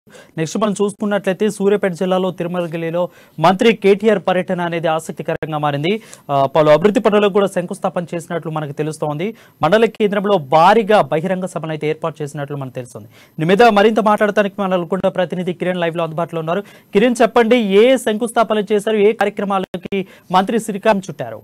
next మనం చూసుకున్నట్లయితే సూర్యాపేట జిల్లాలో తిరుమలగిరిలో మంత్రి కేటీఆర్ పర్యటన అనేది ఆసక్తికరంగా మారింది ఆ, పలు అభివృద్ధి పనులకు కూడా శంకుస్థాపన చేసినట్లు మనకు తెలుస్తోంది మండల కేంద్రంలో భారీగా బహిరంగ సభను అయితే ఏర్పాటు చేసినట్లు మనకు తెలుస్తుంది దీని మీద మరింత మాట్లాడటానికి మన కూడా ప్రతినిధి కిరణ్ లైవ్ లో అందుబాటులో ఉన్నారు కిరణ్ చెప్పండి ఏ శంకుస్థాపన చేశారు ఏ కార్యక్రమాలకి మంత్రి శ్రీకాంత్ చుట్టారు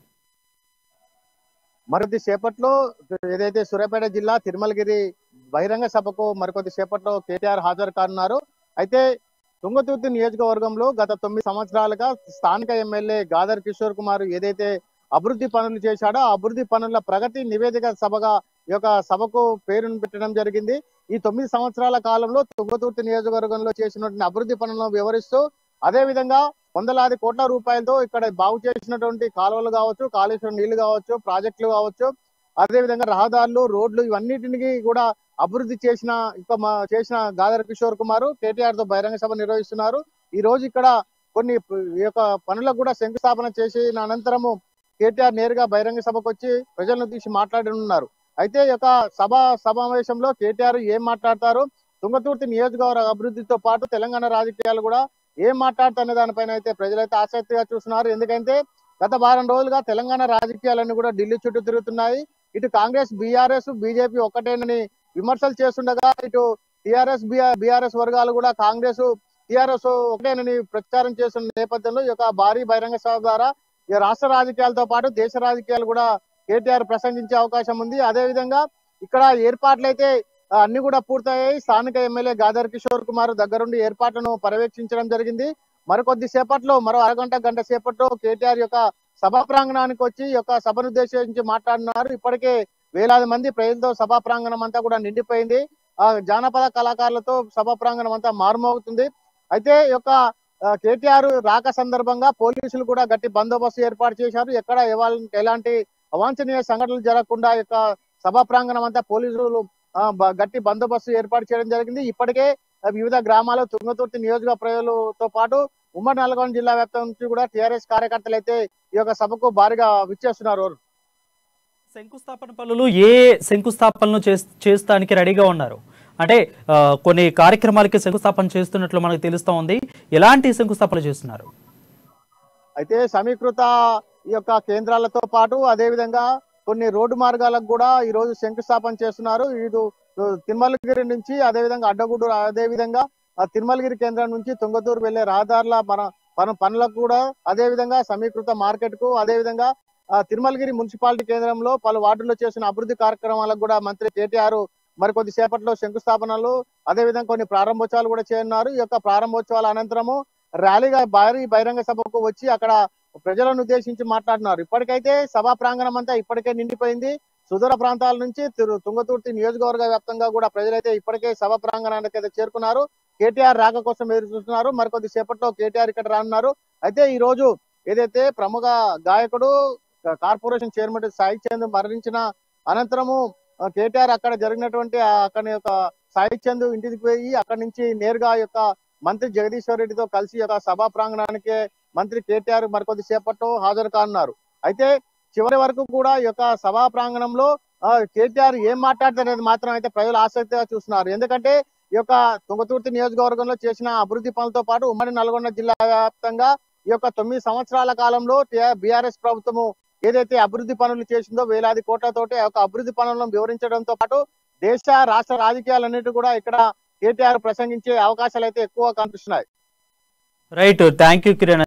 మరికొద్ది సేపట్లో ఏదైతే సూర్యాపేట జిల్లా తిరుమలగిరి బహిరంగ సభకు మరికొద్ది సేపట్లో కేటీఆర్ హాజరు కానున్నారు అయితే తుంగతుర్తి నియోజకవర్గంలో గత తొమ్మిది సంవత్సరాలుగా స్థానిక ఎమ్మెల్యే గాదర్ కిషోర్ కుమార్ ఏదైతే అభివృద్ధి పనులు చేశాడో ఆ అభివృద్ధి పనుల ప్రగతి నివేదిక సభగా ఈ యొక్క సభకు పేరును పెట్టడం జరిగింది ఈ తొమ్మిది సంవత్సరాల కాలంలో తుంగతుర్తి నియోజకవర్గంలో చేసినటువంటి అభివృద్ధి పనులను వివరిస్తూ అదే విధంగా వందలాది కోట్ల రూపాయలతో ఇక్కడ బాగు చేసినటువంటి కాలువలు కావచ్చు కాళేశ్వరం నీళ్లు కావచ్చు ప్రాజెక్టులు కావచ్చు అదే విధంగా రహదారులు రోడ్లు ఇవన్నిటిని కూడా అభివృద్ధి చేసిన ఇక మా చేసిన గాదర్ కిషోర్ కుమార్ కేటీఆర్ తో బహిరంగ సభ నిర్వహిస్తున్నారు ఈ రోజు ఇక్కడ కొన్ని ప- ఈ యొక్క పనులకు కూడా శంకుస్థాపన చేసిన అనంతరము కేటీఆర్ నేరుగా బహిరంగ సభకు వచ్చి ప్రజలను తీసి మాట్లాడనున్నారు అయితే ఈ యొక్క సభ సమావేశంలో కేటీఆర్ ఏం మాట్లాడతారు తుంగతుర్తి నియోజకవర్గ అభివృద్ధితో పాటు తెలంగాణ రాజకీయాలు కూడా ఏం మాట్లాడుతున్న దానిపైన అయితే ప్రజలైతే ఆసక్తిగా చూస్తున్నారు ఎందుకంటే గత వారం రోజులుగా తెలంగాణ రాజకీయాలన్నీ కూడా ఢిల్లీ చుట్టూ తిరుగుతున్నాయి ఇటు కాంగ్రెస్ బీఆర్ఎస్ బీజేపీ ఒక్కటేనని విమర్శలు చేస్తుండగా ఇటు టిఆర్ఎస్ బీఆర్ఎస్ వర్గాలు కూడా కాంగ్రెస్ టిఆర్ఎస్ ఒకటేనని ప్రచారం చేస్తున్న నేపథ్యంలో ఈ యొక్క భారీ బహిరంగ సభ ద్వారా ఈ రాష్ట్ర రాజకీయాలతో పాటు దేశ రాజకీయాలు కూడా కేటీఆర్ ప్రసంగించే అవకాశం ఉంది అదే విధంగా ఇక్కడ ఏర్పాట్లు అయితే ఆ, అన్ని కూడా పూర్తయ్యాయి స్థానిక ఎమ్మెల్యే గాదర్ కిషోర్ కుమార్ దగ్గరుండి ఏర్పాట్లను పర్యవేక్షించడం జరిగింది మరికొద్ది సేపట్లో మరో అరగంట గంట సేపట్లో కేటీఆర్ యొక్క సభా ప్రాంగణానికి వచ్చి ఈ యొక్క సభను ఉద్దేశించి మాట్లాడినారు ఇప్పటికే వేలాది మంది ప్రజలతో సభా ప్రాంగణం అంతా కూడా నిండిపోయింది ఆ జానపద కళాకారులతో సభా ప్రాంగణం అంతా మారుమోగుతుంది అయితే ఈ యొక్క ఆ, కేటీఆర్ రాక సందర్భంగా పోలీసులు కూడా గట్టి బందోబస్తు ఏర్పాటు చేశారు ఎక్కడ ఎవాల్- ఎలాంటి అవాంఛనీయ సంఘటనలు జరగకుండా ఈ యొక్క సభా ప్రాంగణం అంతా పోలీసులు ఆ, బ- గట్టి బందోబస్తు ఏర్పాటు చేయడం జరిగింది ఇప్పటికే ఆ, వివిధ గ్రామాల తుంగతుర్తి నియోజక ప్రజలతో పాటు ఉమ్మడి నల్గొండ జిల్లా వ్యాప్తం నుంచి కూడా టిఆర్ఎస్ కార్యకర్తలు అయితే ఈ యొక్క సభకు భారీగా విచ్చేస్తున్నారు శంకుస్థాపన పనులు ఏ శంకుస్థాపనలు చేస్- చేస్తానికి రెడీగా ఉన్నారు అంటే ఆ, కొన్ని కార్యక్రమాలకి శంకుస్థాపన చేస్తున్నట్లు మనకు తెలుస్తూ ఉంది ఎలాంటి శంకుస్థాపన చేస్తున్నారు అయితే సమీకృత ఈ యొక్క కేంద్రాలతో పాటు అదే విధంగా కొన్ని రోడ్డు మార్గాలకు కూడా ఈ రోజు శంకుస్థాపన చేస్తున్నారు ఇటు తిరుమలగిరి నుంచి అదే విధంగా అడ్డగూడూరు అదే విధంగా ఆ తిరుమలగిరి కేంద్రం నుంచి తుంగతూరు వెళ్లే రహదారుల మన మన పనులకు కూడా అదే విధంగా సమీకృత మార్కెట్ కు అదే విధంగా ఆ తిరుమలగిరి మున్సిపాలిటీ కేంద్రంలో పలు వార్డుల్లో చేసిన అభివృద్ధి కార్యక్రమాలకు కూడా మంత్రి కేటీఆర్ మరికొద్ది సేపట్లో శంకుస్థాపనలు అదే విధంగా కొన్ని ప్రారంభోత్సవాలు కూడా చేయనున్నారు ఈ యొక్క ప్రారంభోత్సవాల అనంతరము ర్యాలీగా భారీ బహిరంగ సభకు వచ్చి అక్కడ ప్రజలను ఉద్దేశించి మాట్లాడినారు ఇప్పటికైతే సభా ప్రాంగణం అంతా ఇప్పటికే నిండిపోయింది సుదూర ప్రాంతాల నుంచి తిరు- తుంగతుర్తి నియోజకవర్గ వ్యాప్తంగా కూడా ప్రజలైతే ఇప్పటికే సభ ప్రాంగణానికి అయితే చేరుకున్నారు కేటీఆర్ రాక కోసం ఎదురు చూస్తున్నారు మరికొద్ది సేపట్లో కేటీఆర్ ఇక్కడ రానున్నారు అయితే ఈ రోజు ఏదైతే ప్రముఖ గాయకుడు క- కార్పొరేషన్ చైర్మన్ సాయి చంద్ మరణించిన అనంతరము ఆ, కేటీఆర్ అక్కడ జరిగినటువంటి ఆ అక్కడి యొక్క సాయి చంద్ ఇంటికి పోయి అక్కడి నుంచి నేరుగా ఆ యొక్క మంత్రి జగదీశ్వర్ రెడ్డితో కలిసి ఈ యొక్క సభా ప్రాంగణానికి మంత్రి కేటీఆర్ మరికొద్ది సేపట్లో హాజరు కానున్నారు అయితే చివరి వరకు కూడా ఈ యొక్క సభా ప్రాంగణంలో ఆ, కేటీఆర్ ఏం మాట్లాడతారనేది మాత్రం అయితే ప్రజలు ఆసక్తిగా చూస్తున్నారు ఎందుకంటే ఈ యొక్క తుంగతుర్తి నియోజకవర్గంలో చేసిన అభివృద్ధి పనులతో పాటు ఉమ్మడి నల్గొండ జిల్లా వ్యాప్తంగా ఈ యొక్క తొమ్మిది సంవత్సరాల కాలంలో బీఆర్ఎస్ ప్రభుత్వము ఏదైతే అభివృద్ధి పనులు చేసిందో వేలాది కోట్లతోటి ఆ యొక్క అభివృద్ధి పనులను వివరించడంతో పాటు దేశ రాష్ట్ర రాజకీయాలన్నిటి కూడా ఇక్కడ కేటీఆర్ ప్రసంగించే అవకాశాలు అయితే ఎక్కువ కనిపిస్తున్నాయి రైట్ థ్యాంక్ యూ కిరణ్